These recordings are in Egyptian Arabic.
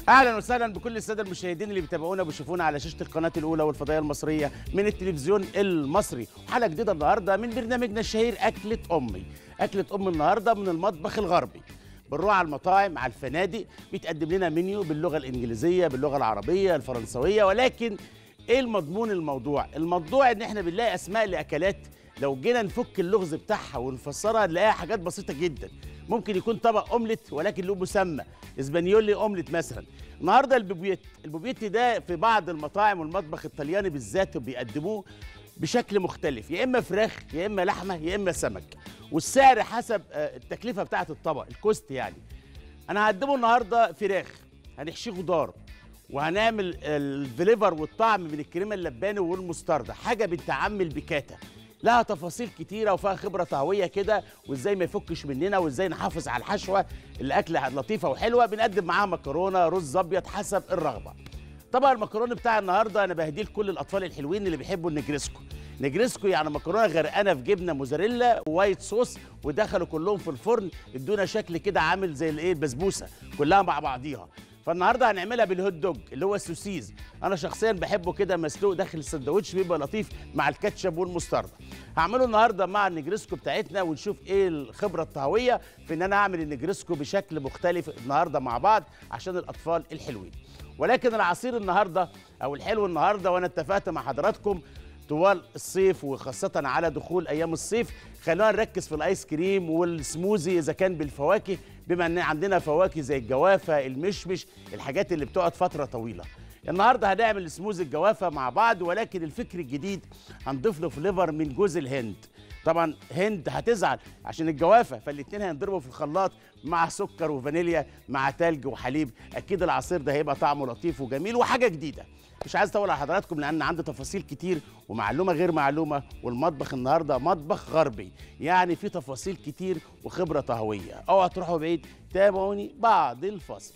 اهلا وسهلا بكل الساده المشاهدين اللي بيتابعونا وبيشوفونا على شاشه القناه الاولى والفضائيه المصريه من التلفزيون المصري حلقه جديده النهارده من برنامجنا الشهير اكله امي اكله ام النهارده من المطبخ الغربي بنروح على المطاعم على الفنادق بيتقدم لنا منيو باللغه الانجليزيه باللغه العربيه الفرنسويه ولكن ايه المضمون الموضوع الموضوع ان احنا بنلاقي اسماء لاكلات لو جينا نفك اللغز بتاعها ونفسرها نلاقيها حاجات بسيطه جدا ممكن يكون طبق اومليت ولكن له مسمى اسبانيولي اومليت مثلا النهارده البوبيت البوبيت ده في بعض المطاعم والمطبخ الطلياني بالذات بيقدموه بشكل مختلف يا اما فراخ يا اما لحمه يا اما سمك والسعر حسب آه، التكلفه بتاعه الطبق الكوست يعني انا هقدمه النهارده فراخ هنحشيه خضار وهنعمل الفليفر والطعم من الكريمه اللباني والمستردة حاجه بنت عم البيكاتا لها تفاصيل كتيره وفيها خبره طهويه كده وازاي ما يفكش مننا وازاي نحافظ على الحشوه الاكله لطيفه وحلوه بنقدم معاها مكرونه رز ابيض حسب الرغبه طبعا المكرونه بتاع النهارده انا بهديه لكل الاطفال الحلوين اللي بيحبوا النجريسكو نجريسكو يعني مكرونه غرقانه في جبنه موزاريلا ووايت صوص ودخلوا كلهم في الفرن ادونا شكل كده عامل زي الايه البسبوسه كلها مع بعضيها فالنهارده هنعملها بالهوت دوج اللي هو السوسيز انا شخصيا بحبه كده مسلوق داخل السندوتش بيبقى لطيف مع الكاتشب والمستردة هعمله النهارده مع النجريسكو بتاعتنا ونشوف ايه الخبره الطهويه في ان انا اعمل النجريسكو بشكل مختلف النهارده مع بعض عشان الاطفال الحلوين ولكن العصير النهارده او الحلو النهارده وانا اتفقت مع حضراتكم طوال الصيف وخاصة على دخول أيام الصيف خلونا نركز في الآيس كريم والسموزي إذا كان بالفواكه بما أن عندنا فواكه زي الجوافة المشمش الحاجات اللي بتقعد فترة طويلة النهارده هنعمل سموزي الجوافة مع بعض ولكن الفكر الجديد هنضيف له فليفر من جوز الهند طبعا هند هتزعل عشان الجوافه فالاتنين هينضربوا في الخلاط مع سكر وفانيليا مع تلج وحليب اكيد العصير ده هيبقى طعمه لطيف وجميل وحاجه جديده مش عايز اطول على حضراتكم لان عندي تفاصيل كتير ومعلومه غير معلومه والمطبخ النهارده مطبخ غربي يعني في تفاصيل كتير وخبره طهويه اوعى تروحوا بعيد تابعوني بعد الفاصل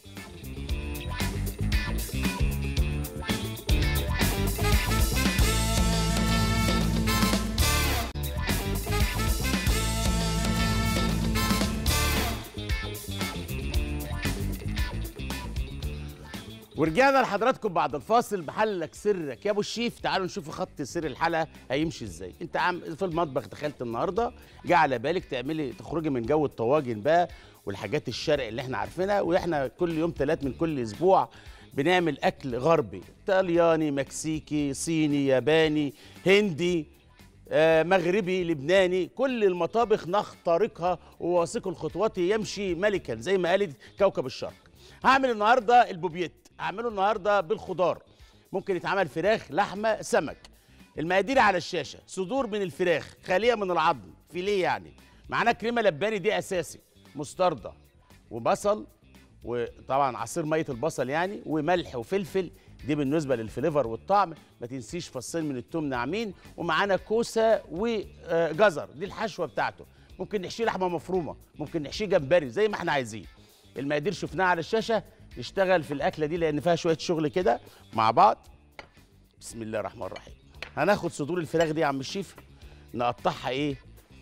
ورجعنا لحضراتكم بعد الفاصل بحلك سرك يا ابو الشيف تعالوا نشوف خط سر الحلقه هيمشي ازاي انت عم في المطبخ دخلت النهارده جه على بالك تعملي تخرجي من جو الطواجن بقى والحاجات الشرق اللي احنا عارفينها واحنا كل يوم ثلاث من كل اسبوع بنعمل اكل غربي طلياني مكسيكي صيني ياباني هندي آه، مغربي لبناني كل المطابخ نخترقها وواثق الخطوات يمشي ملكا زي ما قالت كوكب الشرق هعمل النهارده البوبيت هعمله النهارده بالخضار ممكن يتعمل فراخ لحمه سمك المقادير على الشاشه صدور من الفراخ خاليه من العظم فيليه يعني معانا كريمه لباني دي اساسي مستردة وبصل وطبعا عصير ميه البصل يعني وملح وفلفل دي بالنسبه للفليفر والطعم ما تنسيش فصين من التوم ناعمين ومعانا كوسه وجزر دي الحشوه بتاعته ممكن نحشيه لحمه مفرومه ممكن نحشيه جمبري زي ما احنا عايزين المقادير شفناها على الشاشه نشتغل في الاكله دي لان فيها شويه شغل كده مع بعض بسم الله الرحمن الرحيم هناخد صدور الفراخ دي يا عم الشيف نقطعها ايه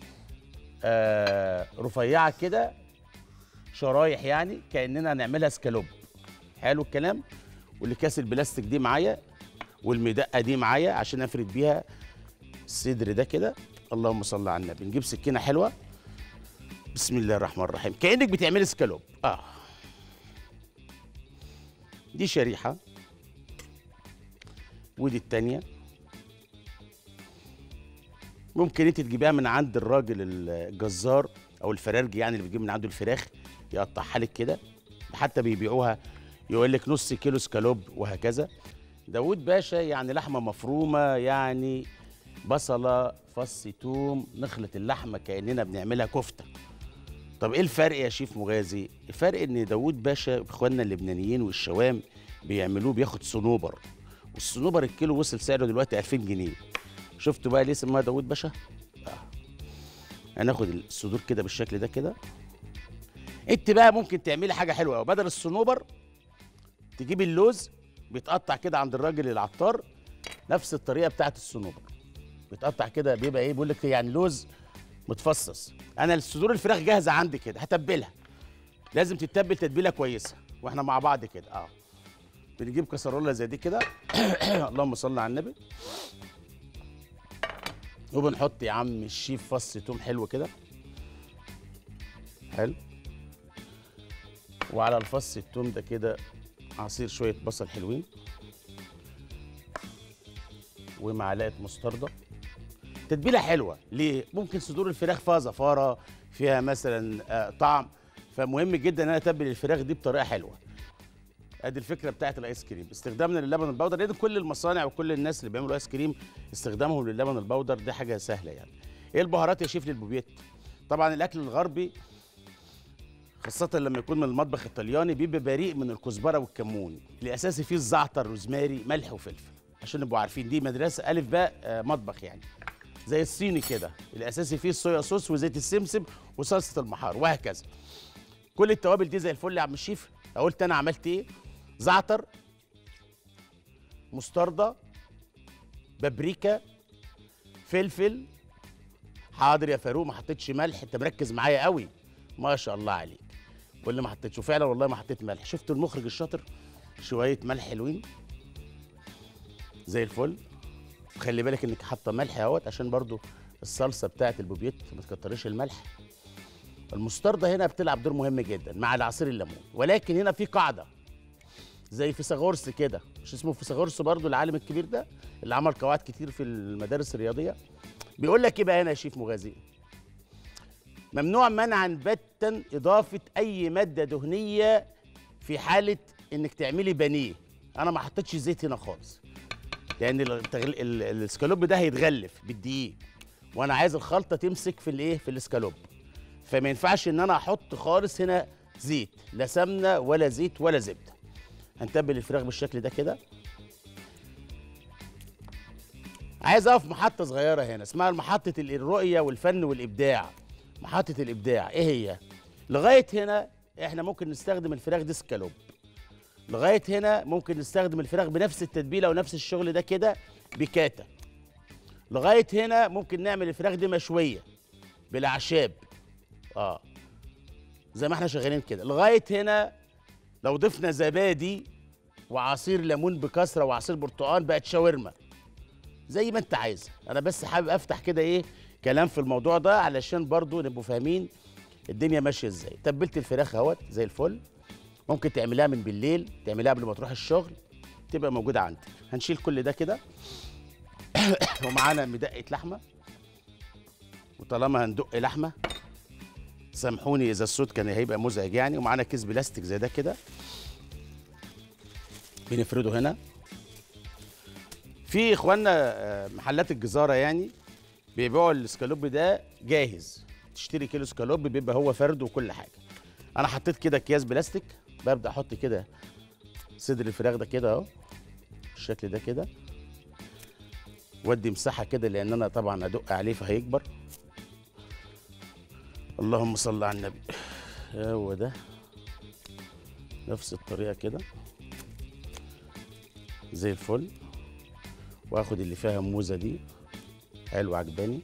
آه رفيعه كده شرايح يعني كاننا هنعملها سكالوب حلو الكلام والاكياس البلاستيك دي معايا والمدقه دي معايا عشان افرد بيها الصدر ده كده اللهم صل على النبي نجيب سكينه حلوه بسم الله الرحمن الرحيم كانك بتعملي سكالوب اه دي شريحه ودي التانية ممكن انت تجيبيها من عند الراجل الجزار او الفرارجي يعني اللي بيجيب من عنده الفراخ يقطعها لك كده حتى بيبيعوها يقول لك نص كيلو سكالوب وهكذا داوود باشا يعني لحمه مفرومه يعني بصله فص توم نخلط اللحمه كاننا بنعملها كفته طب ايه الفرق يا شيف مغازي الفرق ان داوود باشا اخواننا اللبنانيين والشوام بيعملوه بياخد صنوبر والصنوبر الكيلو وصل سعره دلوقتي 2000 جنيه شفتوا بقى ليه سموها داوود باشا آه. هناخد الصدور كده بالشكل ده كده انت بقى ممكن تعملي حاجه حلوه قوي بدل الصنوبر تجيبي اللوز بيتقطع كده عند الراجل العطار نفس الطريقه بتاعت الصنوبر بيتقطع كده بيبقى ايه بيقول لك يعني لوز متفصص انا الصدور الفراخ جاهزه عندي كده هتبلها لازم تتبل تتبيله كويسه واحنا مع بعض كده اه بنجيب كسرولة زي دي كده اللهم صل على النبي وبنحط يا عم الشيف فص توم حلو كده حلو وعلى الفص التوم ده كده عصير شوية بصل حلوين ومعلقة مستردة تتبيلة حلوة ليه؟ ممكن صدور الفراخ فيها زفارة فيها مثلا آه، طعم فمهم جدا ان انا اتبل الفراخ دي بطريقة حلوة ادي الفكره بتاعت الايس كريم استخدامنا للبن البودر لان كل المصانع وكل الناس اللي بيعملوا ايس كريم استخدامهم للبن البودر دي حاجه سهله يعني ايه البهارات يا شيف للبوبيت طبعا الاكل الغربي خاصة لما يكون من المطبخ الطلياني بيبقى بريء من الكزبرة والكمون الأساسي فيه الزعتر روزماري ملح وفلفل عشان نبقوا عارفين دي مدرسة ألف باء آه، مطبخ يعني زي الصيني كده الأساسي فيه الصويا صوص وزيت السمسم وصلصة المحار وهكذا كل التوابل دي زي الفل يا عم الشيف قلت أنا عملت إيه زعتر مستردة بابريكا فلفل حاضر يا فاروق ما حطيتش ملح انت مركز معايا قوي ما شاء الله عليك واللي ما حطيتش وفعلا والله ما حطيت ملح شفت المخرج الشاطر شويه ملح حلوين زي الفل خلي بالك انك حاطه ملح اهوت عشان برضو الصلصه بتاعت البوبيت ما تكتريش الملح المستردة هنا بتلعب دور مهم جدا مع العصير الليمون ولكن هنا في قاعده زي فيثاغورس كده مش اسمه فيثاغورس برضو العالم الكبير ده اللي عمل قواعد كتير في المدارس الرياضيه بيقول لك ايه بقى هنا يا شيف مغازي ممنوع منعا باتا اضافه اي ماده دهنيه في حاله انك تعملي بانيه انا ما حطيتش زيت هنا خالص لان التغل... ال- الاسكالوب ده هيتغلف بالدقيق وانا عايز الخلطه تمسك في الايه في الاسكالوب فما ينفعش ان انا احط خالص هنا زيت لا سمنه ولا زيت ولا زبده هنتبل الفراخ بالشكل ده كده عايز اقف محطه صغيره هنا اسمها محطه ال- الرؤيه والفن والابداع محطه الابداع ايه هي لغايه هنا احنا ممكن نستخدم الفراخ دي سكالوب لغايه هنا ممكن نستخدم الفراخ بنفس التتبيله ونفس الشغل ده كده بكاتا لغايه هنا ممكن نعمل الفراخ دي مشويه بالاعشاب اه زي ما احنا شغالين كده لغايه هنا لو ضفنا زبادي وعصير ليمون بكثره وعصير برتقال بقت شاورما زي ما انت عايز انا بس حابب افتح كده ايه كلام في الموضوع ده علشان برضو نبقوا فاهمين الدنيا ماشيه ازاي تبلت الفراخ اهوت زي الفل ممكن تعملها من بالليل تعملها قبل ما تروح الشغل تبقى موجوده عندك هنشيل كل ده كده ومعانا مدقه لحمه وطالما هندق لحمه سامحوني اذا الصوت كان هيبقى مزعج يعني ومعانا كيس بلاستيك زي ده كده بنفرده هنا في اخواننا آه، محلات الجزاره يعني بيبيعوا الاسكالوب ده جاهز تشتري كيلو اسكالوب بيبقى هو فرد وكل حاجه انا حطيت كده اكياس بلاستيك ببدا احط كده صدر الفراخ ده كده اهو بالشكل ده كده وادي مساحه كده لان انا طبعا ادق عليه فهيكبر اللهم صل على النبي هو ده نفس الطريقه كده زي الفل واخد اللي فيها موزه دي حلو عجباني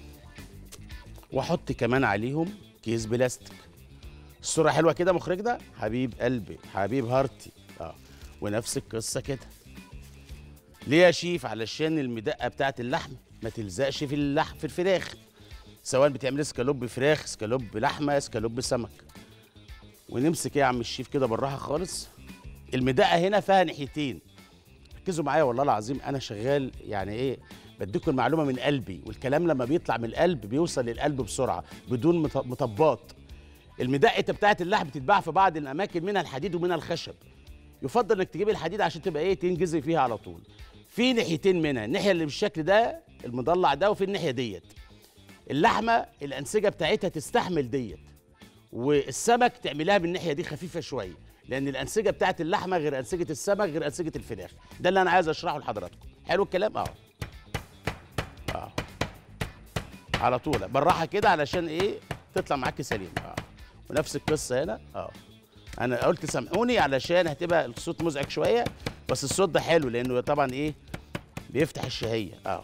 واحط كمان عليهم كيس بلاستيك الصوره حلوه كده مخرج ده حبيب قلبي حبيب هارتي اه ونفس القصه كده ليه يا شيف علشان المدقه بتاعت اللحم ما تلزقش في اللحم في الفراخ سواء بتعمل سكالوب فراخ سكالوب لحمه سكالوب سمك ونمسك ايه يا عم الشيف كده بالراحه خالص المدقه هنا فيها ناحيتين ركزوا معايا والله العظيم انا شغال يعني ايه بديكم المعلومه من قلبي والكلام لما بيطلع من القلب بيوصل للقلب بسرعه بدون مط- مطبات المدقه بتاعت اللحم بتتباع في بعض الاماكن منها الحديد ومنها الخشب يفضل انك تجيب الحديد عشان تبقى ايه تنجزي فيها على طول في ناحيتين منها الناحيه اللي بالشكل ده المضلع ده وفي الناحيه ديت اللحمه الانسجه بتاعتها تستحمل ديت والسمك تعملها من الناحيه دي خفيفه شويه لان الانسجه بتاعت اللحمه غير انسجه السمك غير انسجه الفراخ ده اللي انا عايز اشرحه لحضراتكم حلو الكلام اه اه على طول بالراحه كده علشان ايه تطلع معاكي سليم اه ونفس القصه هنا اه انا قلت سامحوني علشان هتبقى الصوت مزعج شويه بس الصوت ده حلو لانه طبعا ايه بيفتح الشهيه اه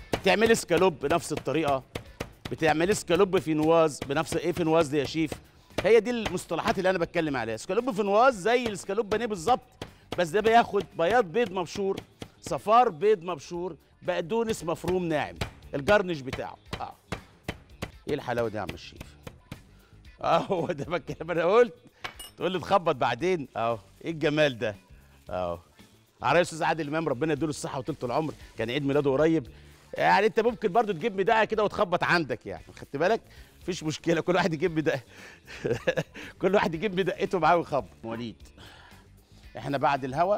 تعملي سكالوب بنفس الطريقه بتعملي سكالوب في نواز بنفس ايه في نواز دي يا شيف هي دي المصطلحات اللي انا بتكلم عليها اسكالوب فينواز زي الاسكالوب بانيه بالظبط بس ده بياخد بياض بيض مبشور صفار بيض مبشور بقدونس مفروم ناعم الجرنش بتاعه اه ايه الحلاوه دي يا عم الشيف اه هو ده بقى الكلام انا قلت تقول لي تخبط بعدين اهو ايه الجمال ده اهو عرايا استاذ عادل امام ربنا يديله الصحه وطولة العمر كان عيد ميلاده قريب يعني انت ممكن برضو تجيب مدقه كده وتخبط عندك يعني خدت بالك مفيش مشكله كل واحد يجيب مدقه كل واحد يجيب مدقته معاه ويخبط وليد احنا بعد الهوا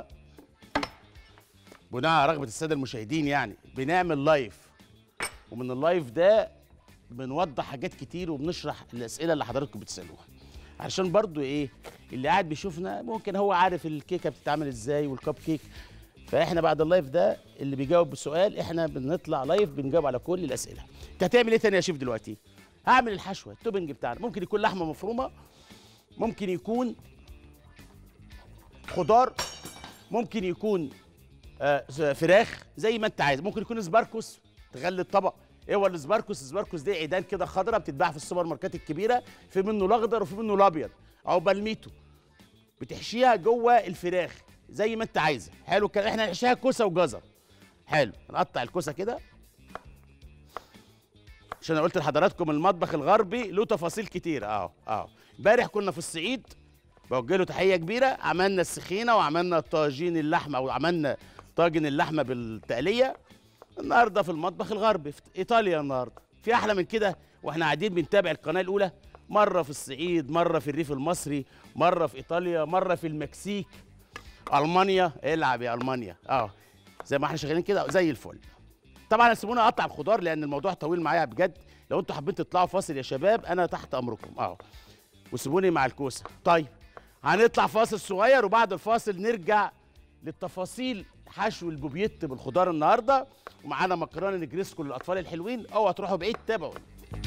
بناء على رغبه الساده المشاهدين يعني بنعمل لايف ومن اللايف ده بنوضح حاجات كتير وبنشرح الاسئله اللي حضراتكم بتسالوها عشان برضو ايه اللي قاعد بيشوفنا ممكن هو عارف الكيكه بتتعمل ازاي والكب كيك فاحنا بعد اللايف ده اللي بيجاوب بسؤال احنا بنطلع لايف بنجاوب على كل الاسئله انت هتعمل ايه تاني يا شيف دلوقتي هعمل الحشوه التوبنج بتاعنا ممكن يكون لحمه مفرومه ممكن يكون خضار ممكن يكون آه فراخ زي ما انت عايز ممكن يكون سباركوس تغلي الطبق ايه هو السباركوس السباركوس دي عيدان كده خضراء بتتباع في السوبر ماركات الكبيره في منه الاخضر وفي منه الابيض او بالميتو بتحشيها جوه الفراخ زي ما انت عايزه حلو كده احنا هنحشيها كوسه وجزر حلو نقطع الكوسه كده عشان انا قلت لحضراتكم المطبخ الغربي له تفاصيل كتير اهو اهو امبارح كنا في الصعيد بوجه له تحيه كبيره عملنا السخينه وعملنا طاجين اللحمه او عملنا طاجن اللحمه بالتقليه النهارده في المطبخ الغربي في ايطاليا النهارده في احلى من كده واحنا قاعدين بنتابع القناه الاولى مره في الصعيد مره في الريف المصري مره في ايطاليا مره في المكسيك المانيا العب يا المانيا اه زي ما احنا شغالين كده زي الفل طبعا سيبوني اقطع الخضار لان الموضوع طويل معايا بجد لو انتوا حابين تطلعوا فاصل يا شباب انا تحت امركم اه وسيبوني مع الكوسه طيب هنطلع فاصل صغير وبعد الفاصل نرجع للتفاصيل حشو البوبيت بالخضار النهارده ومعانا مكرونه نجريسكو للاطفال الحلوين اوعوا تروحوا بعيد تابعوا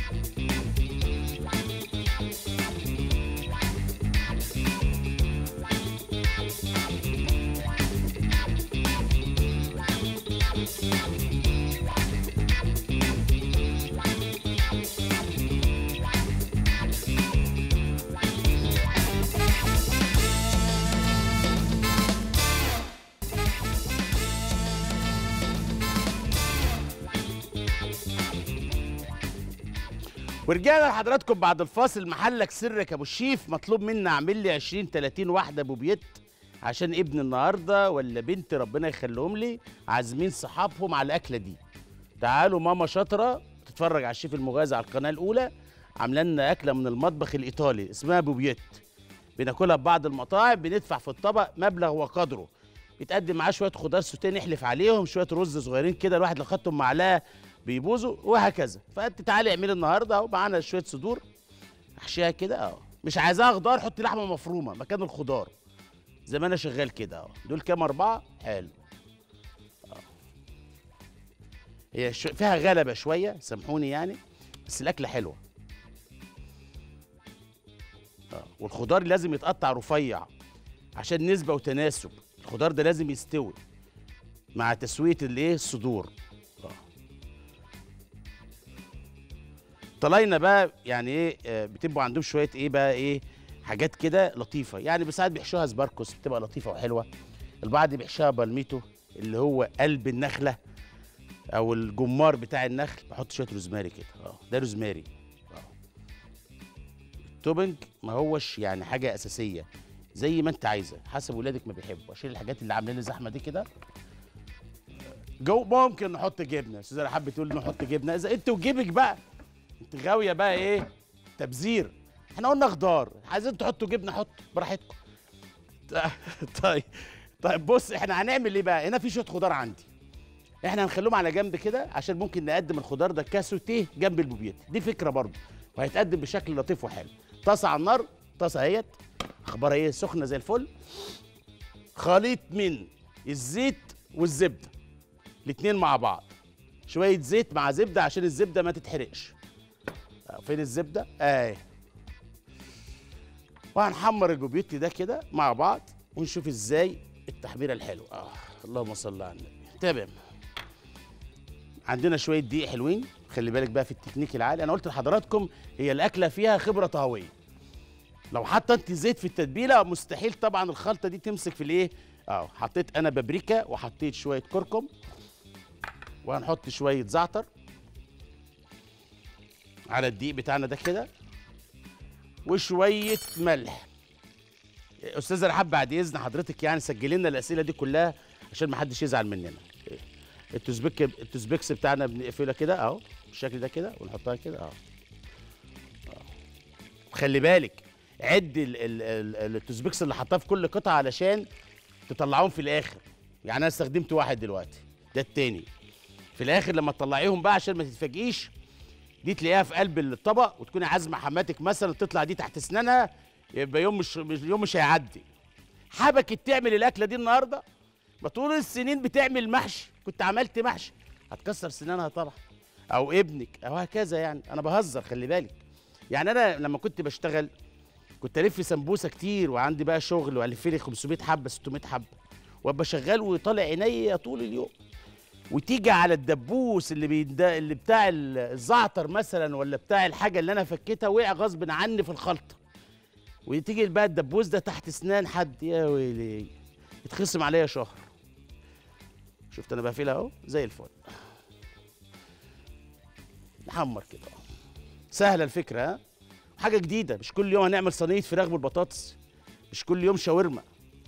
ورجعنا لحضراتكم بعد الفاصل محلك سرك يا ابو الشيف مطلوب منا اعمل لي 20 30 واحده بوبيت عشان ابن النهارده ولا بنت ربنا يخليهم لي عازمين صحابهم على الاكله دي تعالوا ماما شاطره تتفرج على الشيف المغازي على القناه الاولى عامله لنا اكله من المطبخ الايطالي اسمها بوبيت بناكلها في بعض المطاعم بندفع في الطبق مبلغ وقدره يتقدم معاه شويه خضار سوتيه نحلف عليهم شويه رز صغيرين كده الواحد لو خدتهم معلقه بيبوظوا وهكذا فانت تعالي اعملي النهارده اهو معانا شويه صدور احشيها كده اهو مش عايزاها خضار حطي لحمه مفرومه مكان الخضار زي ما انا شغال كده اهو دول كام اربعه حلو اه هي شو... فيها غلبه شويه سامحوني يعني بس الاكله حلوه اه والخضار لازم يتقطع رفيع عشان نسبه وتناسب الخضار ده لازم يستوي مع تسويه الايه الصدور طلاينه بقى يعني ايه آه، بتبقوا عندهم شويه ايه بقى ايه حاجات كده لطيفه يعني بساعات بيحشوها سباركوس بتبقى لطيفه وحلوه البعض بيحشوها بالميتو اللي هو قلب النخله او الجمار بتاع النخل بحط شويه روزماري كده اه ده روزماري اه التوبنج ما هوش يعني حاجه اساسيه زي ما انت عايزه حسب ولادك ما بيحبوا اشيل الحاجات اللي عامله لي زحمه دي كده جو ممكن نحط جبنه استاذه حابه تقول نحط جبنه اذا انت وجيبك بقى انت غاويه بقى ايه تبذير احنا قلنا خضار عايزين تحطوا جبنه حطوا براحتكم طيب طيب بص احنا هنعمل ايه بقى هنا في شويه خضار عندي احنا هنخليهم على جنب كده عشان ممكن نقدم الخضار ده كاسوتيه جنب البوبيت دي فكره برضه وهيتقدم بشكل لطيف وحلو طاسه على النار طاسه اهيت اخبارها ايه سخنه زي الفل خليط من الزيت والزبده الاتنين مع بعض شويه زيت مع زبده عشان الزبده ما تتحرقش آه، فين الزبده اهي وهنحمر البوبيتي ده كده مع بعض ونشوف ازاي التحميره الحلوه اه اللهم صل على النبي تمام عندنا شويه دقيق حلوين خلي بالك بقى في التكنيك العالي انا قلت لحضراتكم هي الاكله فيها خبره طهويه لو حاطه انت زيت في التتبيله مستحيل طبعا الخلطه دي تمسك في الايه اه حطيت انا بابريكا وحطيت شويه كركم وهنحط شويه زعتر على الدقيق بتاعنا ده كده وشويه ملح استاذه رحاب بعد اذن حضرتك يعني سجلي لنا الاسئله دي كلها عشان ما حدش يزعل مننا التوزبيك التوزبيكس بتاعنا بنقفلها كده اهو بالشكل ده كده ونحطها كده اهو آه. خلي بالك عد ال- ال- ال- التوزبيكس اللي حطاه في كل قطعه علشان تطلعوهم في الاخر يعني انا استخدمت واحد دلوقتي ده التاني في الاخر لما تطلعيهم بقى عشان ما تتفاجئيش دي تلاقيها في قلب الطبق وتكوني عازمه حماتك مثلا تطلع دي تحت اسنانها يبقى يوم مش مش- يوم مش هيعدي حبكت تعمل الاكله دي النهارده ما طول السنين بتعمل محشي كنت عملت محشي هتكسر سنانها طبعا او ابنك او هكذا يعني انا بهزر خلي بالك يعني انا لما كنت بشتغل كنت الف سمبوسه كتير وعندي بقى شغل والف لي 500 حبه 600 حبه وابقى شغال وطالع عينيا طول اليوم وتيجي على الدبوس اللي بيد... اللي بتاع ال- الزعتر مثلا ولا بتاع الحاجه اللي انا فكيتها وقع غصب عني في الخلطه وتيجي بقى الدبوس ده تحت اسنان حد يا ويلي يتخصم عليا شهر شفت انا بقفلها اهو زي الفل نحمر كده أهو. سهله الفكره ها حاجه جديده مش كل يوم هنعمل صينيه فراخ بالبطاطس مش كل يوم شاورما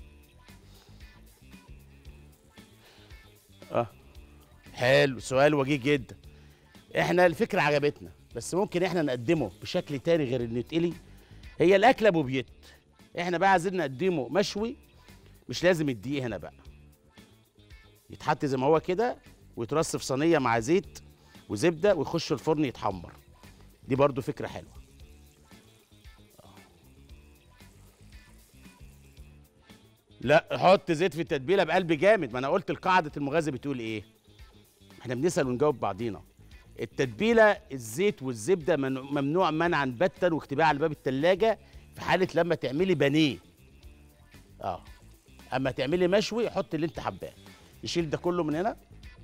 اه حلو سؤال وجيه جدا احنا الفكره عجبتنا بس ممكن احنا نقدمه بشكل تاني غير انه يتقلي هي الاكله ابو بيت احنا بقى عايزين نقدمه مشوي مش لازم الدقيق هنا بقى يتحط زي ما هو كده ويترص في صينيه مع زيت وزبده ويخش الفرن يتحمر دي برضو فكره حلوه لا حط زيت في التتبيله بقلب جامد ما انا قلت القاعده المغازه بتقول ايه احنا بنسال ونجاوب بعضينا التتبيله الزيت والزبده من- ممنوع منعا باتا واكتباها على باب التلاجة في حاله لما تعملي بانيه اه اما تعملي مشوي حط اللي انت حباه نشيل ده كله من هنا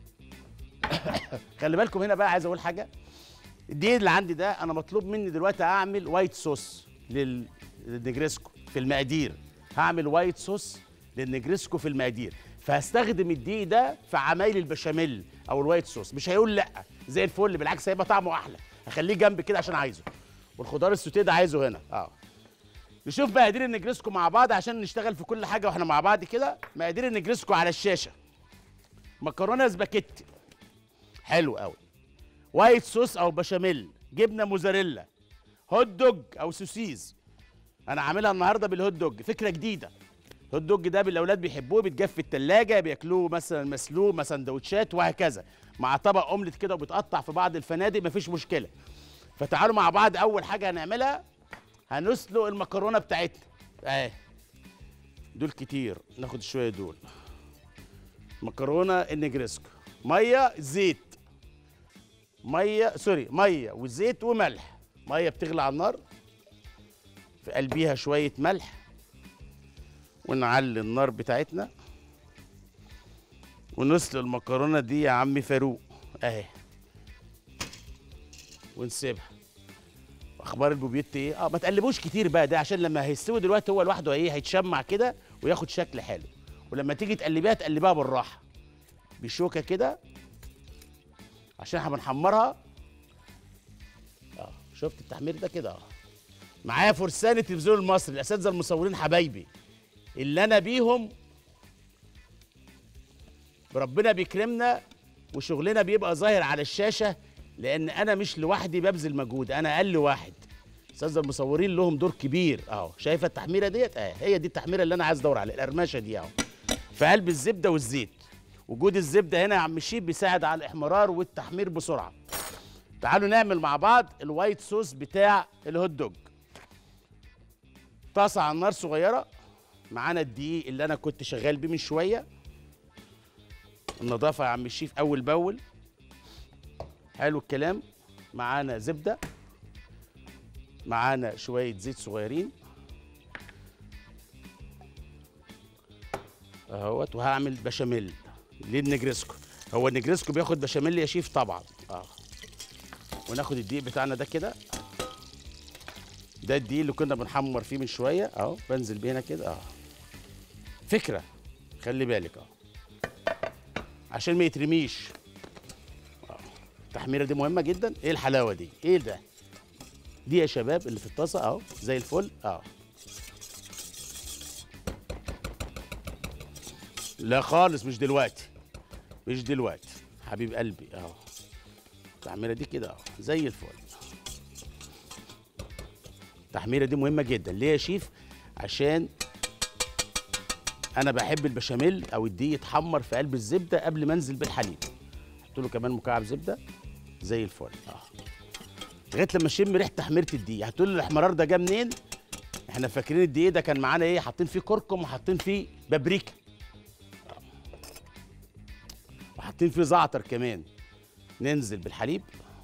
خلي بالكم هنا بقى عايز اقول حاجه الدقيق اللي عندي ده انا مطلوب مني دلوقتي اعمل وايت صوص لل- للنجريسكو في المقادير هعمل وايت صوص للنجريسكو في المقادير فهستخدم الدقيق ده في عمايل البشاميل او الوايت صوص مش هيقول لا زي الفل بالعكس هيبقى طعمه احلى هخليه جنب كده عشان عايزه والخضار السوتيه ده عايزه هنا اه نشوف مقادير النجريسكو مع بعض عشان نشتغل في كل حاجه واحنا مع بعض كده مقادير النجريسكو على الشاشه مكرونه سباكيتي حلو قوي وايت صوص او بشاميل جبنه موزاريلا هوت دوج او سوسيز انا عاملها النهارده بالهوت دوج فكره جديده الهوت دوج ده الاولاد بيحبوه بيتجف في التلاجة بياكلوه مثلا مسلوق مع سندوتشات وهكذا مع طبق اومليت كده وبيتقطع في بعض الفنادق مفيش مشكله فتعالوا مع بعض اول حاجه هنعملها هنسلق المكرونه بتاعتنا اهي دول كتير ناخد شويه دول مكرونه النجريسكو ميه زيت ميه سوري ميه وزيت وملح ميه بتغلي على النار في قلبيها شويه ملح ونعلي النار بتاعتنا ونسلق المكرونه دي يا عمي فاروق اهي ونسيبها اخبار البوبيت ايه اه ما تقلبوش كتير بقى ده عشان لما هيستوي دلوقتي هو لوحده ايه هيتشمع كده وياخد شكل حلو ولما تيجي تقلبيها تقلبيها بالراحه بشوكه كده عشان احنا بنحمرها اه شفت التحمير ده كده اه معايا فرسان التلفزيون المصري الاساتذه المصورين حبايبي اللي انا بيهم ربنا بيكرمنا وشغلنا بيبقى ظاهر على الشاشه لان انا مش لوحدي ببذل مجهود انا اقل واحد الاساتذه المصورين لهم دور كبير اهو شايفه التحميره ديت اه هي دي التحميره اللي انا عايز ادور عليها القرمشه دي اهو في قلب الزبده والزيت وجود الزبده هنا يا عم الشيف بيساعد على الاحمرار والتحمير بسرعه تعالوا نعمل مع بعض الوايت صوص بتاع الهوت دوج طاسه على النار صغيره معانا الدقيق اللي انا كنت شغال بيه من شويه النظافه يا عم الشيف اول باول حلو الكلام معانا زبده معانا شويه زيت صغيرين اهوت وهعمل بشاميل للنجريسكو هو النجريسكو بياخد بشاميل يا شيف طبعا اه وناخد الدقيق بتاعنا ده كده ده الدقيق اللي كنا بنحمر فيه من شويه اهو بنزل بيه هنا كده اه فكره خلي بالك اه عشان ما يترميش آه. التحميره دي مهمه جدا ايه الحلاوه دي ايه ده دي يا شباب اللي في الطاسه اهو زي الفل اه لا خالص مش دلوقتي مش دلوقتي حبيب قلبي اهو التحميره دي كده اهو زي الفل التحميره دي مهمه جدا ليه يا شيف عشان انا بحب البشاميل او الدقيق يتحمر في قلب الزبده قبل ما انزل بالحليب احط له كمان مكعب زبده زي الفل اه لغايه لما اشم ريحه تحميره الدقيق هتقول لي الاحمرار ده جه منين احنا فاكرين الدقيق ده كان معانا ايه حاطين فيه كركم وحاطين فيه بابريكا آه. وحاطين فيه زعتر كمان ننزل بالحليب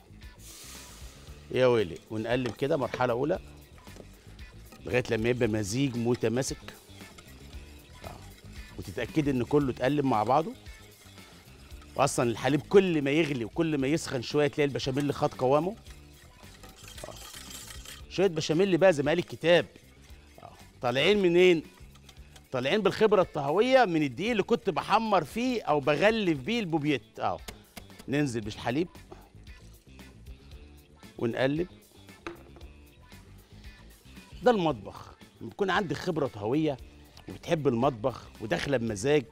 يا ويلي ونقلب كده مرحله اولى لغايه لما يبقى مزيج متماسك آه. وتتاكدي ان كله اتقلب مع بعضه واصلا الحليب كل ما يغلي وكل ما يسخن شويه تلاقي البشاميل خد قوامه آه. شويه بشاميل بقى زي ما قال الكتاب آه. طالعين منين طالعين بالخبره الطهويه من الدقيق اللي كنت بحمر فيه او بغلف بيه البوبيت اه ننزل بالحليب ونقلب ده المطبخ لما يكون عندك خبره طهويه وبتحب المطبخ وداخله بمزاج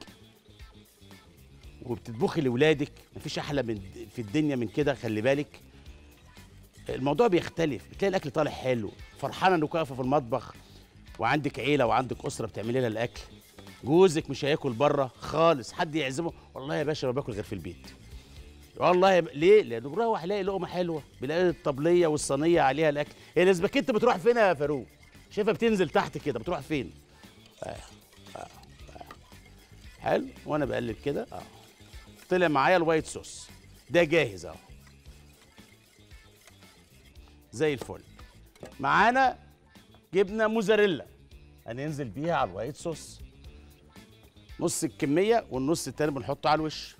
وبتطبخي لاولادك مفيش احلى من في الدنيا من كده خلي بالك الموضوع بيختلف بتلاقي الاكل طالع حلو فرحانه انك واقفه في المطبخ وعندك عيله وعندك اسره بتعملي لها الاكل جوزك مش هياكل بره خالص حد يعزمه والله يا باشا ما باكل غير في البيت والله يا ب... ليه؟ لانه بروح الاقي لقمه حلوه بلاقي الطبليه والصينيه عليها الاكل هي الاسباجيت بتروح فين يا فاروق؟ شايفها بتنزل تحت كده بتروح فين؟ آه. آه. آه. حلو وانا بقلب كده اه طلع معايا الوايت صوص ده جاهز اهو زي الفل معانا جبنه موزاريلا هننزل بيها على الوايت صوص نص الكميه والنص التاني بنحطه على الوش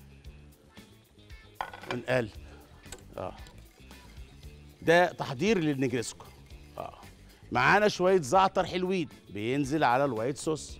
ونقلب اه ده تحضير للنجرسكو اه معانا شويه زعتر حلوين بينزل على الوايت صوص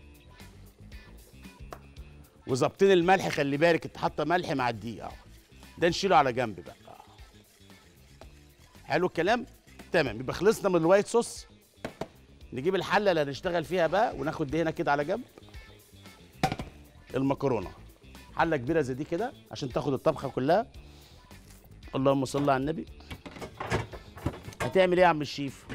وظابطين الملح خلي بالك انت حاطه ملح مع الدقيق اه ده نشيله على جنب بقى آه. حلو الكلام تمام يبقى خلصنا من الوايت صوص نجيب الحله اللي هنشتغل فيها بقى وناخد دي هنا كده على جنب المكرونه حله كبيره زي دي كده عشان تاخد الطبخه كلها اللهم صل على النبي هتعمل ايه يا عم الشيف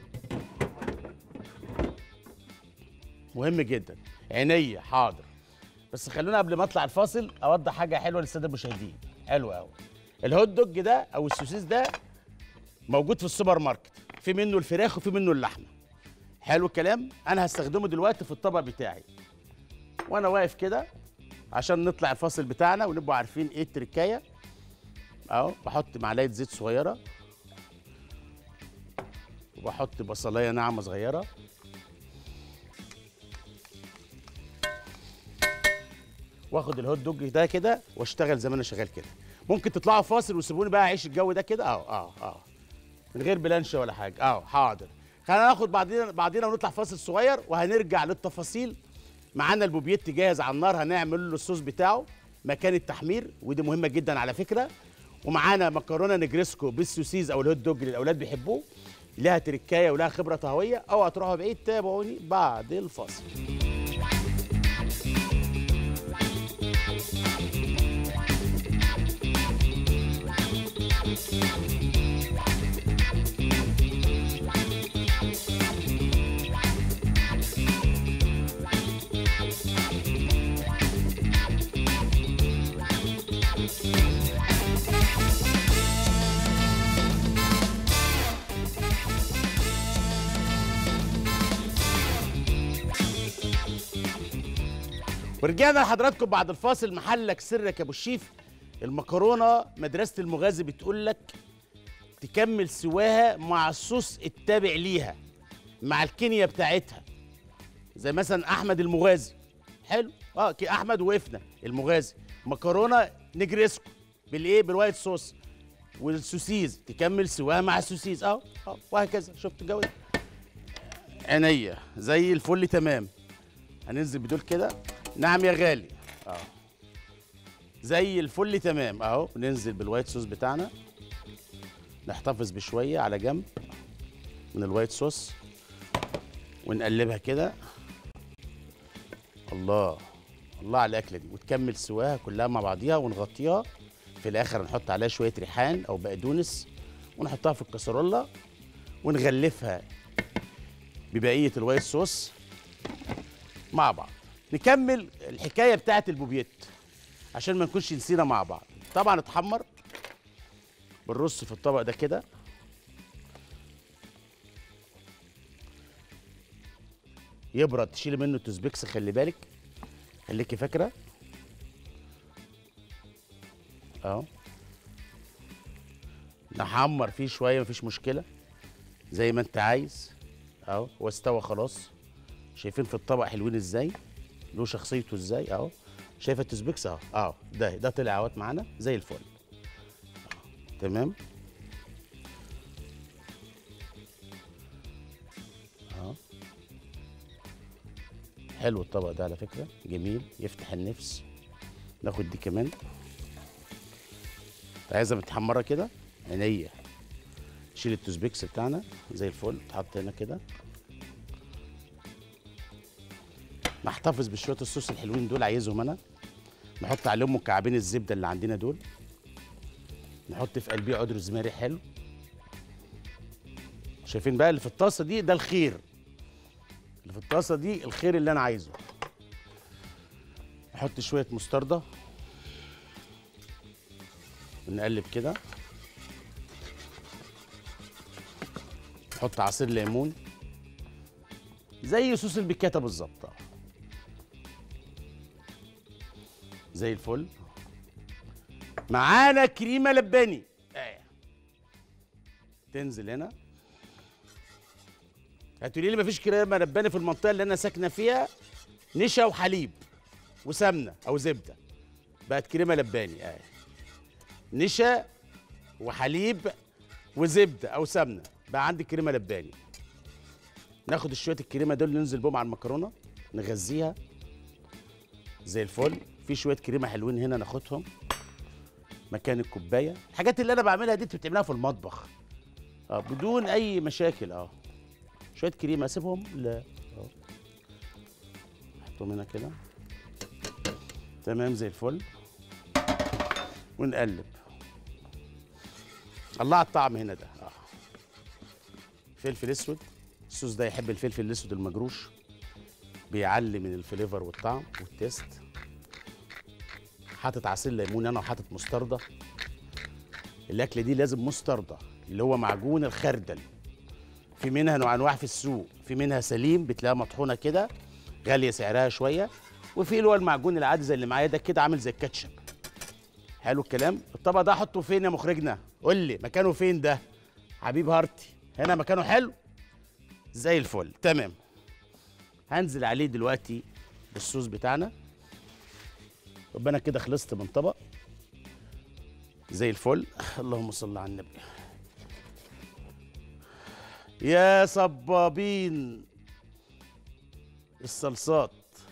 مهم جدا عينيا حاضر بس خلونا قبل ما اطلع الفاصل اوضح حاجه حلوه للساده المشاهدين حلوه قوي الهوت دوج ده او السوسيس ده موجود في السوبر ماركت في منه الفراخ وفي منه اللحمه حلو الكلام انا هستخدمه دلوقتي في الطبق بتاعي وانا واقف كده عشان نطلع الفاصل بتاعنا ونبقوا عارفين ايه التركايه اهو بحط معلقه زيت صغيره وبحط بصلايه ناعمه صغيره واخد الهوت دوج ده كده واشتغل زي ما انا شغال كده ممكن تطلعوا فاصل وسيبوني بقى اعيش الجو ده كده اهو اهو اهو من غير بلانشه ولا حاجه اهو حاضر خلينا ناخد بعدين بعدين ونطلع فاصل صغير وهنرجع للتفاصيل معانا البوبيت جاهز على النار هنعمل له الصوص بتاعه مكان التحمير ودي مهمه جدا على فكره ومعانا مكرونه نجرسكو بالسوسيز او الهوت دوج اللي الاولاد بيحبوه لها تركايه ولها خبره طهويه اوعى تروحوا بعيد تابعوني بعد الفاصل ورجعنا لحضراتكم بعد الفاصل محلك سرك يا ابو الشيف المكرونه مدرسه المغازي بتقول لك تكمل سواها مع الصوص التابع ليها مع الكينيا بتاعتها زي مثلا احمد المغازي حلو اه كي احمد وقفنا المغازي مكرونه نجريسكو بالايه بالوايت صوص والسوسيز تكمل سواها مع السوسيز اه اه وهكذا شفت الجو ده؟ عينيا زي الفل تمام هننزل بدول كده نعم يا غالي اه زي الفل تمام اهو ننزل بالوايت صوص بتاعنا نحتفظ بشويه على جنب من الوايت صوص ونقلبها كده الله الله على الاكله دي وتكمل سواها كلها مع بعضيها ونغطيها في الاخر نحط عليها شويه ريحان او بقدونس ونحطها في الكسرولة ونغلفها ببقيه الوايت صوص مع بعض نكمل الحكايه بتاعه البوبيت عشان ما نكونش نسينا مع بعض طبعا اتحمر بالرص في الطبق ده كده يبرد تشيلي منه التوزبيكس خلي بالك خليكي فاكره اهو نحمر فيه شويه مفيش مشكله زي ما انت عايز اهو هو استوى خلاص شايفين في الطبق حلوين ازاي له شخصيته ازاي اهو شايفه التوزبيكس اهو اهو ده ده طلع اهوت معانا زي الفل أهو. تمام اهو حلو الطبق ده على فكره جميل يفتح النفس ناخد دي كمان عايزها متحمره كده عينيا شيل التوزبيكس بتاعنا زي الفل تحط هنا كده نحتفظ بشويه الصوص الحلوين دول عايزهم انا نحط عليهم مكعبين الزبده اللي عندنا دول نحط في قلبيه عود روزماري حلو شايفين بقى اللي في الطاسه دي ده الخير اللي في الطاسه دي الخير اللي انا عايزه نحط شويه مستردة ونقلب كده نحط عصير ليمون زي صوص البيكاتا بالظبط آه. زي الفل معانا كريمه لباني آه. تنزل هنا هتقولي لي مفيش كريمه لباني في المنطقه اللي انا ساكنه فيها نشا وحليب وسمنه او زبده بقت كريمه لباني اه نشا وحليب وزبده او سمنه بقى عندي كريمه لباني ناخد شويه الكريمه دول ننزل بهم على المكرونه نغذيها زي الفل في شويه كريمه حلوين هنا ناخدهم مكان الكوبايه الحاجات اللي انا بعملها دي انت بتعملها في المطبخ اه بدون اي مشاكل اه شويه كريمه اسيبهم لا اه نحطهم هنا كده تمام زي الفل ونقلب الله على الطعم هنا ده اه فلفل اسود الصوص ده يحب الفلفل الاسود المجروش بيعلي من الفليفر والطعم والتيست حاطط عصير ليمون انا وحاطط مستردة الاكله دي لازم مستردة اللي هو معجون الخردل في منها نوع انواع في السوق في منها سليم بتلاقيها مطحونه كده غاليه سعرها شويه وفي اللي هو المعجون العادي زي اللي معايا ده كده عامل زي الكاتشب حلو الكلام الطبق ده احطه فين يا مخرجنا قول لي مكانه فين ده حبيب هارتي هنا مكانه حلو زي الفل تمام هنزل عليه دلوقتي بالصوص بتاعنا يبقى انا كده خلصت من طبق زي الفل اللهم صل على النبي يا صبابين الصلصات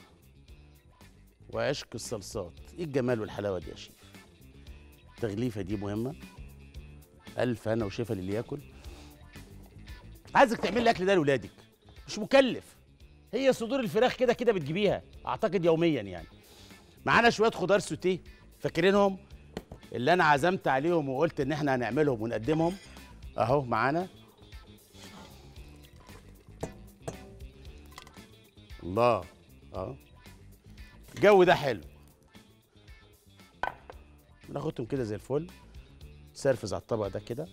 وعشق الصلصات ايه الجمال والحلاوه دي يا شيف التغليفه دي مهمه الف هنا وشفا للي ياكل عايزك تعمل الاكل ده لاولادك مش مكلف هي صدور الفراخ كده كده بتجيبيها اعتقد يوميا يعني معانا شويه خضار سوتيه فاكرينهم اللي انا عزمت عليهم وقلت ان احنا هنعملهم ونقدمهم اهو معانا الله اه الجو ده حلو ناخدهم كده زي الفل سرفز على الطبق ده كده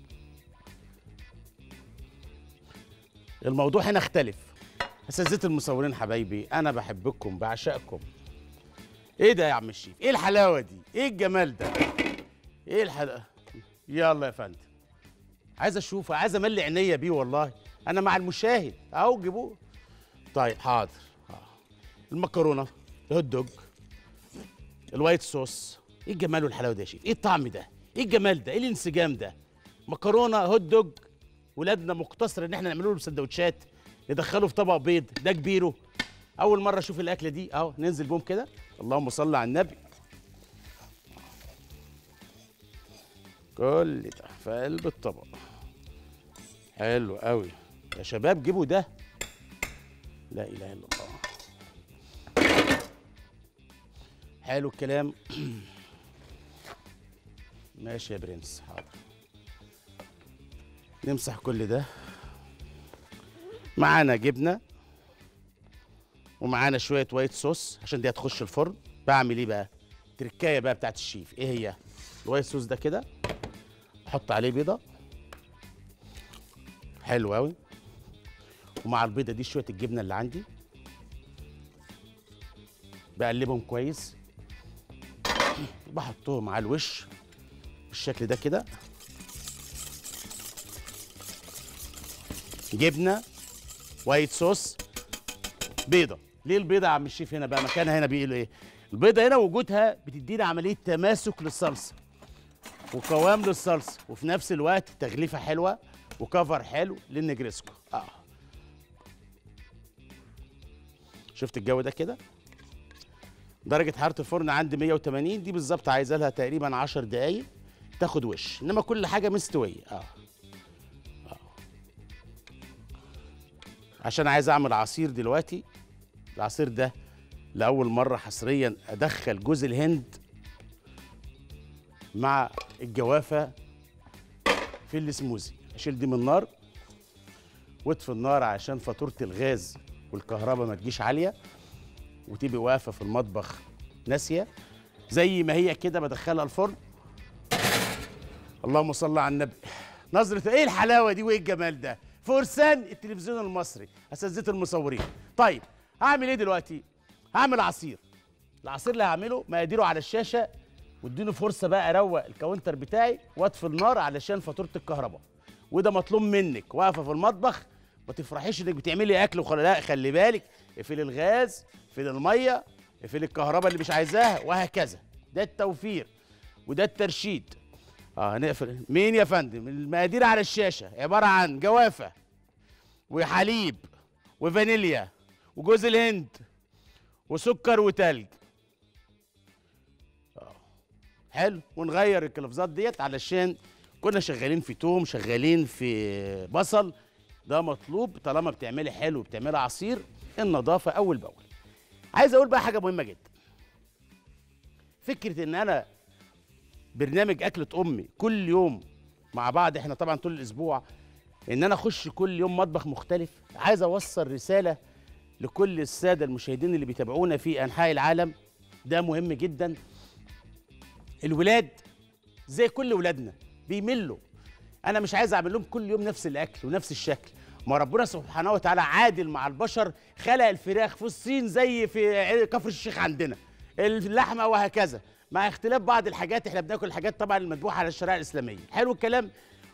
الموضوع هنا اختلف اساتذه المصورين حبايبي انا بحبكم بعشقكم ايه ده يا عم الشيف ايه الحلاوه دي ايه الجمال ده ايه الحلاوه يلا يا فندم عايز اشوفه عايز املي عينيا بيه والله انا مع المشاهد اهو جيبوه طيب حاضر آه. المكرونه الهوت دوج الوايت صوص ايه الجمال والحلاوه ده يا شيف ايه الطعم ده ايه الجمال ده ايه الانسجام ده مكرونه هوت دوج ولادنا مقتصر ان احنا نعمله له سندوتشات ندخله في طبق بيض ده كبيره اول مره اشوف الاكله دي اهو ننزل بهم كده اللهم صل على النبي كل ده في قلب الطبق حلو قوي يا شباب جيبوا ده لا اله الا الله حلو الكلام ماشي يا برنس حاضر نمسح كل ده معانا جبنه ومعانا شويه وايت صوص عشان دي هتخش الفرن بعمل ايه بقى تركايه بقى بتاعت الشيف ايه هي الوايت صوص ده كده احط عليه بيضه حلو قوي ومع البيضه دي شويه الجبنه اللي عندي بقلبهم كويس بحطهم على الوش بالشكل ده كده جبنه وايت صوص بيضه ليه البيضه يا عم الشيف هنا بقى مكانها هنا بيقولوا ايه البيضه هنا وجودها بتدينا عمليه تماسك للصلصه وقوام للصلصه وفي نفس الوقت تغليفه حلوه وكفر حلو للنجريسكو اه شفت الجو ده كده درجه حراره الفرن عندي 180 دي بالظبط عايزه لها تقريبا 10 دقايق تاخد وش انما كل حاجه مستويه اه عشان عايز اعمل عصير دلوقتي العصير ده لاول مره حصريا ادخل جوز الهند مع الجوافه في السموزي اشيل دي من النار واطفي النار عشان فاتوره الغاز والكهرباء ما تجيش عاليه وتبقي واقفه في المطبخ ناسيه زي ما هي كده بدخلها الفرن اللهم صل على النبي نظرة ايه الحلاوة دي وايه الجمال ده فرسان التلفزيون المصري اساتذة المصورين طيب هعمل ايه دلوقتي هعمل عصير العصير اللي هعمله مقاديره على الشاشة واديني فرصة بقى اروق الكاونتر بتاعي واطفي النار علشان فاتورة الكهرباء وده مطلوب منك واقفة في المطبخ ما تفرحيش انك بتعملي اكل وخلاص لا خلي بالك اقفلي الغاز اقفلي الميه اقفلي الكهرباء اللي مش عايزاها وهكذا ده التوفير وده الترشيد اه هنقفل مين يا فندم المقادير على الشاشه عباره عن جوافه وحليب وفانيليا وجوز الهند وسكر وتلج آه. حلو ونغير الكلفزات ديت علشان كنا شغالين في توم شغالين في بصل ده مطلوب طالما بتعملي حلو وبتعملي عصير النظافه اول باول عايز اقول بقى حاجه مهمه جدا فكره ان انا برنامج اكله امي كل يوم مع بعض احنا طبعا طول الاسبوع ان انا اخش كل يوم مطبخ مختلف عايز اوصل رساله لكل الساده المشاهدين اللي بيتابعونا في انحاء العالم ده مهم جدا الولاد زي كل ولادنا بيملوا انا مش عايز اعمل لهم كل يوم نفس الاكل ونفس الشكل ما ربنا سبحانه وتعالى عادل مع البشر خلق الفراخ في الصين زي في كفر الشيخ عندنا اللحمه وهكذا مع اختلاف بعض الحاجات احنا بناكل الحاجات طبعا المذبوحه على الشريعه الاسلاميه حلو الكلام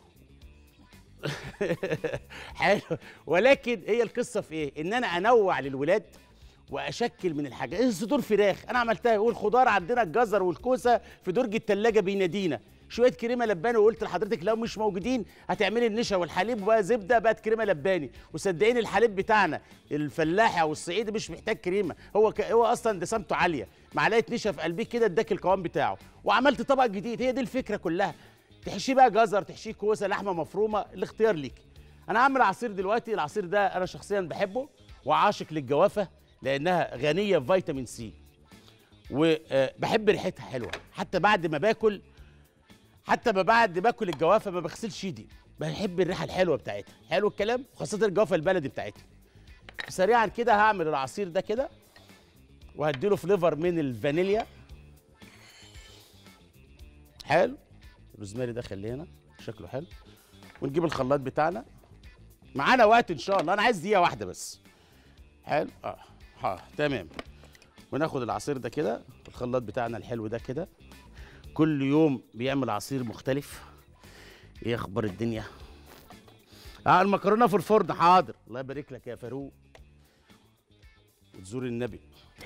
حلو ولكن هي القصه في ايه ان انا انوع للولاد واشكل من الحاجات ايه صدور فراخ انا عملتها والخضار عندنا الجزر والكوسه في درج الثلاجه بينادينا شويه كريمه لباني وقلت لحضرتك لو مش موجودين هتعملي النشا والحليب وبقى زبده بقت كريمه لباني وصدقيني الحليب بتاعنا الفلاحي او الصعيدي مش محتاج كريمه هو ك... هو اصلا دسمته عاليه معلقه نشا في قلبيه كده اداك القوام بتاعه وعملت طبق جديد هي دي الفكره كلها تحشيه بقى جزر تحشيه كوسه لحمه مفرومه الاختيار ليك انا هعمل عصير دلوقتي العصير ده انا شخصيا بحبه وعاشق للجوافه لانها غنيه بفيتامين سي وبحب ريحتها حلوه حتى بعد ما باكل حتى ما بعد باكل الجوافه ما بغسلش ايدي بحب الريحه الحلوه بتاعتها حلو الكلام وخاصه الجوافه البلدي بتاعتها سريعا كده هعمل العصير ده كده وهديله فليفر من الفانيليا حلو الروزماري ده خليه هنا شكله حلو ونجيب الخلاط بتاعنا معانا وقت ان شاء الله انا عايز دقيقه واحده بس حلو اه اه تمام وناخد العصير ده كده الخلاط بتاعنا الحلو ده كده كل يوم بيعمل عصير مختلف ايه اخبار الدنيا اه المكرونه في الفرن حاضر الله يبارك لك يا فاروق وتزور النبي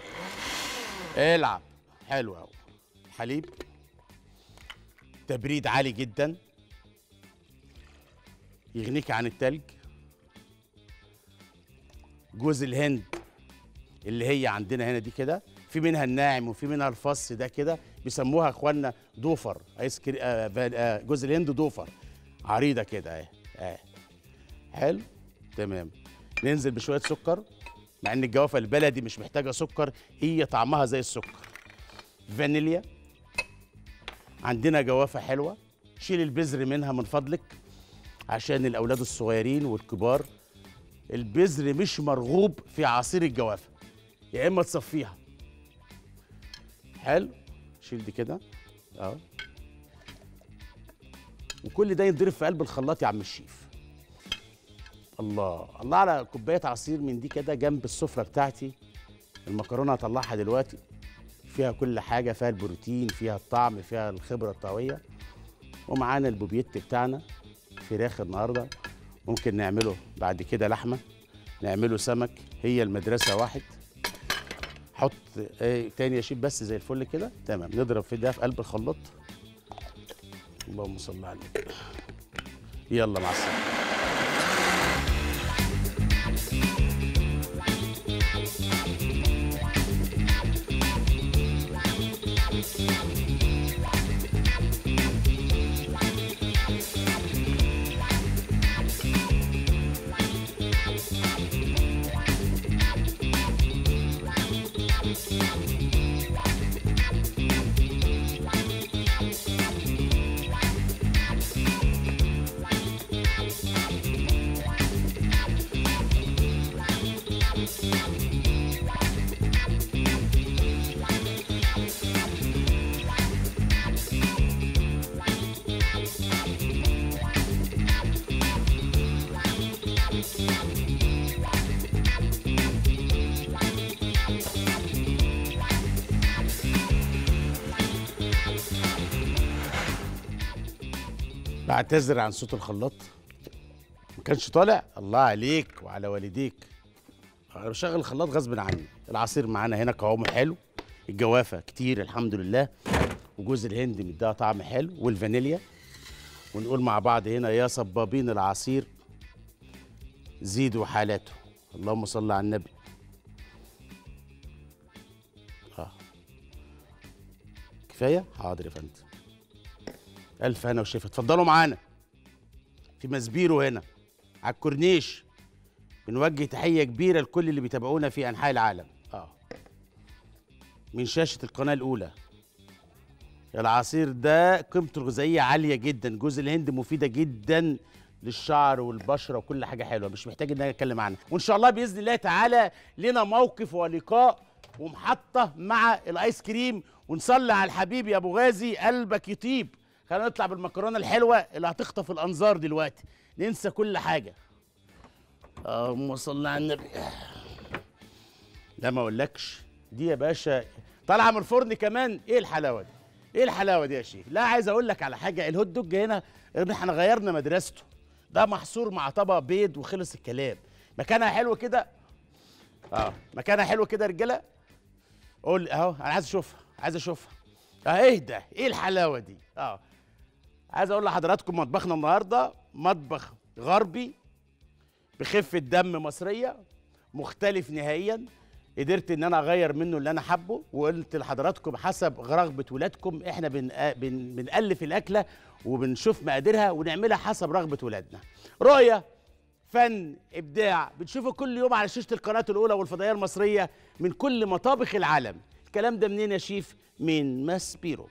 العب حلو قوي حليب تبريد عالي جدا يغنيك عن التلج جوز الهند اللي هي عندنا هنا دي كده في منها الناعم وفي منها الفص ده كده بيسموها اخواننا دوفر ايس كري... آه فان- آه جوز الهند دوفر عريضه كده اهي اهي حلو تمام ننزل بشويه سكر مع ان الجوافه البلدي مش محتاجه سكر هي طعمها زي السكر فانيليا عندنا جوافه حلوه شيل البذر منها من فضلك عشان الاولاد الصغيرين والكبار البذر مش مرغوب في عصير الجوافه يا اما تصفيها حلو شيل دي كده اه وكل ده ينضرب في قلب الخلاط يا عم الشيف الله الله على كوبايه عصير من دي كده جنب السفره بتاعتي المكرونه هطلعها دلوقتي فيها كل حاجه فيها البروتين فيها الطعم فيها الخبره الطهويه ومعانا البوبيت بتاعنا فراخ النهارده ممكن نعمله بعد كده لحمه نعمله سمك هي المدرسه واحد حط ايه تاني يا شيف بس زي الفل كده تمام نضرب في ده في قلب الخلاط اللهم صل على النبي يلا مع السلامه بعتذر عن صوت الخلاط ما كانش طالع الله عليك وعلى والديك انا بشغل الخلاط غصب عني العصير معانا هنا قوامه حلو الجوافه كتير الحمد لله وجوز الهند مديها طعم حلو والفانيليا ونقول مع بعض هنا يا صبابين العصير زيدوا حالاته اللهم صل على النبي اه كفايه حاضر يا فندم الف هنا وشفا اتفضلوا معانا في مسبيرو هنا على الكورنيش بنوجه تحيه كبيره لكل اللي بيتابعونا في انحاء العالم اه من شاشه القناه الاولى العصير ده قيمته الغذائيه عاليه جدا جوز الهند مفيده جدا للشعر والبشره وكل حاجه حلوه مش محتاج ان انا اتكلم عنها وان شاء الله باذن الله تعالى لنا موقف ولقاء ومحطه مع الايس كريم ونصلي على الحبيب يا ابو غازي قلبك يطيب خلينا نطلع بالمكرونه الحلوه اللي هتخطف الانظار دلوقتي ننسى كل حاجه اللهم صل على النبي لا ما اقولكش دي يا باشا طالعه من الفرن كمان ايه الحلاوه دي ايه الحلاوه دي يا شيخ لا عايز اقول لك على حاجه الهوت دوج هنا ان احنا غيرنا مدرسته ده محصور مع طبق بيض وخلص الكلام مكانها حلو كده اه مكانها حلو كده يا رجاله قول اهو انا عايز اشوفها عايز اشوفها اه اهدى ايه الحلاوه دي اه عايز اقول لحضراتكم مطبخنا النهارده مطبخ غربي بخفه دم مصريه مختلف نهائيا قدرت ان انا اغير منه اللي انا حابه وقلت لحضراتكم حسب رغبه ولادكم احنا بن... بن... بنالف الاكله وبنشوف مقاديرها ونعملها حسب رغبه ولادنا رؤيه فن ابداع بتشوفوا كل يوم على شاشه القناه الاولى والفضائيه المصريه من كل مطابخ العالم الكلام ده منين يا شيف من ماسبيرو